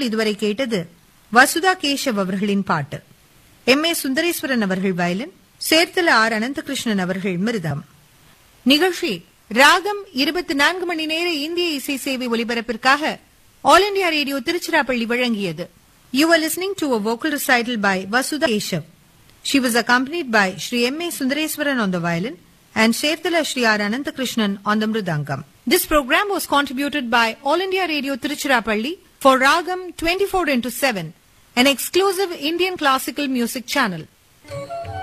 இதுவரை கேட்டது வசுதா கேஷவ் அவர்களின் பாட்டு எம் ஏ சுந்தரேஸ்வரன் அவர்கள் வயலின் சேர்த்தல ஆர் அனந்தகிருஷ்ணன் அவர்கள் மிருதம் நிகழ்ச்சி ராகம் இருபத்தி நான்கு மணி நேர இந்திய இசை சேவை ஒலிபரப்பிற்காக ஆல் இண்டியா ரேடியோ திருச்சிராப்பள்ளி வழங்கியது you are listening to a vocal recital by Vasudha Keshav. She was accompanied by Sri M. A. Sundareswaran on the violin and Sherthala Sri R. Anantakrishnan on the mridangam. This program was contributed by All India Radio Tiruchirappalli for Ragam 24 into 7, an exclusive Indian classical music channel.